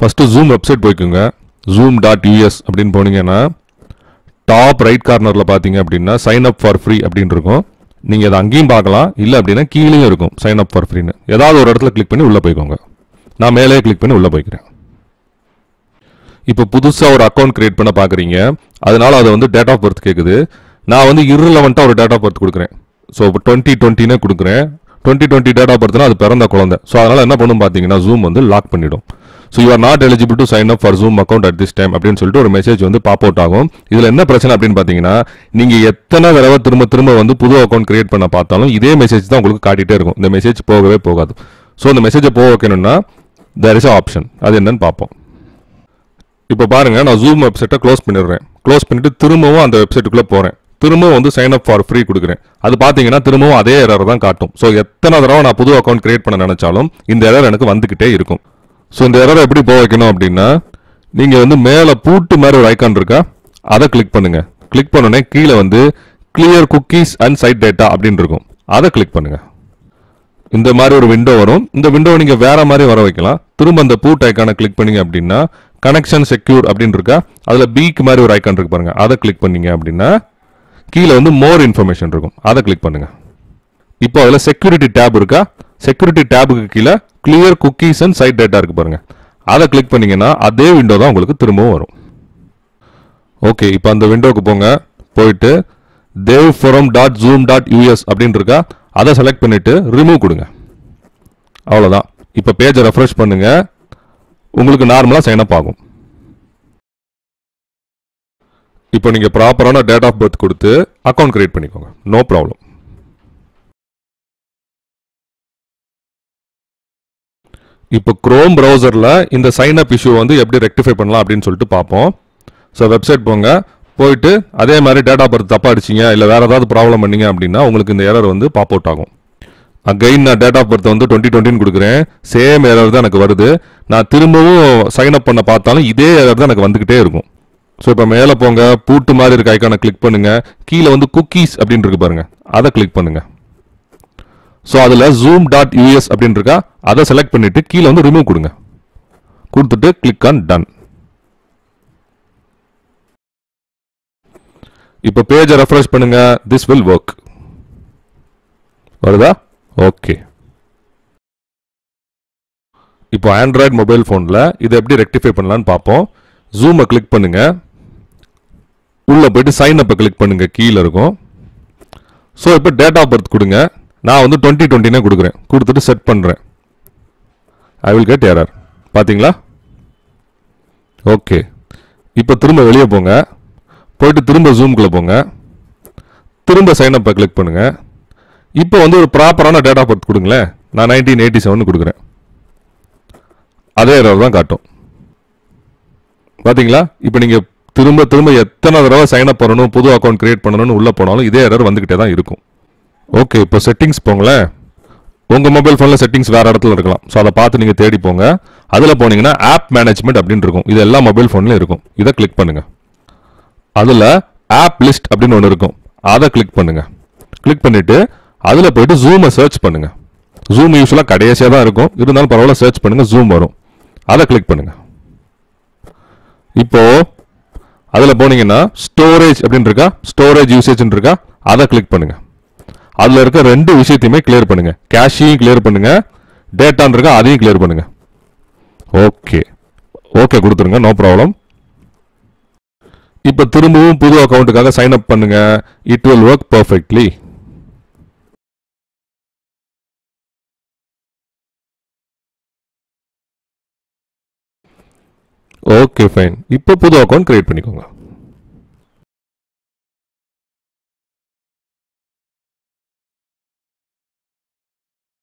first Zoom website போய்க்குங்க Zoom dot US அப்படின்னு போனீங்கன்னா டாப் ரைட் கார்னரில் பார்த்தீங்க அப்படின்னா சைன் அப் ஃபார் ஃப்ரீ அப்படின்னு இருக்கும் நீங்கள் அதை அங்கேயும் பார்க்கலாம் இல்லை அப்படின்னா கீழேயும் இருக்கும் சைன் அப் ஃபார் ஃப்ரீன்னு ஏதாவது ஒரு இடத்துல கிளிக் பண்ணி உள்ளே போய்க்கோங்க நான் மேலே கிளிக் பண்ணி உள்ளே போய்க்கிறேன் இப்போ புதுசாக ஒரு அக்கௌண்ட் கிரியேட் பண்ண பார்க்குறீங்க அதனால அதை வந்து டேட் ஆஃப் பர்த் கேட்குது நான் வந்து irrelevant-ஆ ஒரு டேட் ஆஃப் பர்த் கொடுக்குறேன் ஸோ இப்போ டுவெண்ட்டி டுவெண்ட்டினே கொடுக்குறேன் டுவெண்ட்டி டுவெண்ட்டி டேட் ஆஃப் பர்த்னா அது பிறந்த குழந்தை ஸோ அதனால் என்ன பண்ணும் பார்த்தீங்கன்னா ஜூம் வந்து லாக் பண்ணிடும் so you are not eligible to sign up for Zoom account at this time அப்படின்னு சொல்லிட்டு ஒரு மெசேஜ் வந்து பாப் அவுட் ஆகும் இதில் என்ன பிரச்சனை அப்படின்னு பார்த்தீங்கன்னா நீங்கள் எத்தனை தடவை திரும்ப திரும்ப வந்து புது அக்கௌண்ட் கிரியேட் பண்ண பார்த்தாலும் இதே மெசேஜ் தான் உங்களுக்கு காட்டிகிட்டே இருக்கும் இந்த மெசேஜ் போகவே போகாது ஸோ இந்த மெசேஜை போக வைக்கணும்னா தேர் இஸ் ஆப்ஷன் அது என்னன்னு பார்ப்போம் இப்போ பாருங்க நான் ஜூம் வெப்சைட்டை க்ளோஸ் பண்ணிடுறேன் க்ளோஸ் பண்ணிட்டு திரும்பவும் அந்த வெப்சைட்டுக்குள்ளே போகிறேன் திரும்பவும் வந்து சைன் அப் ஃபார் ஃப்ரீ கொடுக்குறேன் அது பார்த்தீங்கன்னா திரும்பவும் அதே எரர் தான் காட்டும் ஸோ எத்தனை தடவை நான் புது அக்கௌண்ட் கிரியேட் பண்ண நினைச்சாலும் இந்த எரர் எனக்கு வந்துக்கிட்டே இருக்கும் ஸோ இந்த எரரை எப்படி போக வைக்கணும் அப்படின்னா நீங்கள் வந்து மேலே பூட்டு மாதிரி ஒரு ஐக்கான் இருக்கா அதை கிளிக் பண்ணுங்க கிளிக் பண்ணோடனே கீழே வந்து clear cookies and site data அப்படின்னு இருக்கும் அதை கிளிக் பண்ணுங்க இந்த மாதிரி ஒரு விண்டோ வரும் இந்த விண்டோ நீங்க வேற மாதிரி வர வைக்கலாம் திரும்ப அந்த பூட் ஐக்கானை கிளிக் பண்ணீங்க அப்படின்னா கனெக்ஷன் செக்யூர் அப்படின்னு இருக்கா அதுல பீக் மாதிரி ஒரு ஐக்கான் இருக்கு பாருங்க அதை கிளிக் பண்ணீங்க அப்படின்னா கீழே வந்து மோர் இன்ஃபர்மேஷன் இருக்கும் அதை கிளிக் பண்ணுங்க இப்போ அதுல செக்யூரிட்டி டேப் இருக்கா செக்யூரிட்டி டேபுக்கு கீழே clear cookies and site data இருக்கு பாருங்க அதை கிளிக் பண்ணீங்கன்னா அதே விண்டோ தான் உங்களுக்கு திரும்பவும் வரும் ஓகே இப்போ அந்த விண்டோக்கு போங்க போயிட்டு dev forum dot Zoom dot US அப்படின்னு இருக்கா அதை செலக்ட் பண்ணிட்டு ரிமூவ் கொடுங்க அவ்வளோதான் இப்போ பேஜை ரெஃப்ரெஷ் பண்ணுங்க உங்களுக்கு நார்மலாக சைன் அப் ஆகும் இப்போ நீங்கள் ப்ராப்பரான டேட் ஆஃப் பர்த் கொடுத்து அக்கௌண்ட் கிரியேட் பண்ணிக்கோங்க நோ ப்ராப்ளம் இப்போ குரோம் ப்ரௌசரில் இந்த சைன் அப் இஷ்யூ வந்து எப்படி ரெக்டிஃபை பண்ணலாம் அப்படின்னு சொல்லிட்டு பார்ப்போம் ஸோ வெப்சைட் போங்க போயிட்டு அதே மாதிரி டேட்டா பர்த் தப்பா அடிச்சிங்க இல்லை வேற ஏதாவது ப்ராப்ளம் பண்ணீங்க அப்படின்னா உங்களுக்கு இந்த எரர் வந்து பாப் அவுட் ஆகும் அகைன் நான் டேட் ஆஃப் பர்த் வந்து டுவெண்ட்டி டுவெண்ட்டின்னு கொடுக்குறேன் சேம் எரர் தான் எனக்கு வருது நான் திரும்பவும் சைன் அப் பண்ண பார்த்தாலும் இதே எரர் தான் எனக்கு வந்துக்கிட்டே இருக்கும் ஸோ இப்போ மேலே போங்க பூட்டு மாதிரி இருக்க ஐக்கானை கிளிக் பண்ணுங்க கீழே வந்து குக்கீஸ் அப்படின்னு இருக்கு பாருங்க அதை கிளிக் பண்ணுங்க ஸோ அதில் ஜூம் டாட் யூஎஸ் அப்படின்னு இருக்கா அதை செலக்ட் பண்ணிட்டு கீழே வந்து ரிமூவ் கொடுங்க கொடுத்துட்டு கிளிக் ஆன் டன் இப்போ பேஜை ரெஃப்ரெஷ் பண்ணுங்க திஸ் வில் ஒர்க் வருதா ஓகே இப்போ ஆண்ட்ராய்டு மொபைல் ஃபோனில் இதை எப்படி ரெக்டிஃபை பண்ணலான்னு பார்ப்போம் ஜூமை கிளிக் பண்ணுங்க உள்ள போயிட்டு சைன் அப்பை கிளிக் பண்ணுங்க கீழே இருக்கும் ஸோ இப்போ டேட் ஆஃப் பர்த் கொடுங்க நான் வந்து டுவெண்ட்டி டுவெண்ட்டினே கொடுக்குறேன் கொடுத்துட்டு செட் பண்ணுறேன் ஐ வில் கெட் எரர் பார்த்தீங்களா ஓகே இப்போ திரும்ப வெளியே போங்க போயிட்டு திரும்ப ஜூம்குள்ளே போங்க திரும்ப சைன் அப்பை கிளிக் பண்ணுங்க இப்போ வந்து ஒரு ப்ராப்பரான டேட் ஆஃப் பர்த் கொடுங்களேன் நான் நைன்டீன் எயிட்டி செவன் கொடுக்குறேன் அதே எரர் தான் காட்டும் பாத்தீங்களா இப்போ நீங்க திரும்ப திரும்ப எத்தனை தடவை சைன் அப் பண்ணணும் புது அக்கௌண்ட் கிரியேட் பண்ணணும்னு உள்ள போனாலும் இதே எரர் வந்துகிட்டே தான் இருக்கும் ஓகே இப்போ செட்டிங்ஸ் போங்களேன் உங்க மொபைல் ஃபோன்ல செட்டிங்ஸ் வேற இடத்துல இருக்கலாம் ஸோ அதை பார்த்து நீங்க தேடி போங்க அதுல போனீங்கன்னா ஆப் மேனேஜ்மெண்ட் அப்படின்னு இருக்கும் இது எல்லா மொபைல் ஃபோன்லயும் இருக்கும் இதை கிளிக் பண்ணுங்க அதுல ஆப் லிஸ்ட் அப்படின்னு ஒன்று இருக்கும் அதை கிளிக் பண்ணுங்க கிளிக் பண்ணிட்டு அதுல போயிட்டு ஜூமை சர்ச் பண்ணுங்க ஜூம் யூஸ்வலாக கடைசியாக தான் இருக்கும் இருந்தாலும் பரவாயில்ல சர்ச் பண்ணுங்க ஜூம் வரும் அதை கிளிக் பண்ணுங்க இப்போ அதுல போனீங்கன்னா ஸ்டோரேஜ் அப்படின்னு இருக்கா ஸ்டோரேஜ் யூசேஜ் இருக்கா அதை கிளிக் பண்ணுங்க அதுல இருக்க ரெண்டு விஷயத்தையுமே கிளியர் பண்ணுங்க கேஷையும் கிளியர் பண்ணுங்க டேட்டான்னு இருக்கா அதையும் கிளியர் பண்ணுங்க ஓகே ஓகே கொடுத்துருங்க நோ ப்ராப்ளம் இப்போ திரும்பவும் புது அக்கௌண்ட்டுக்காக சைன் அப் பண்ணுங்க it will work perfectly okay fine இப்போ புது அக்கௌண்ட் கிரியேட் பண்ணிக்கோங்க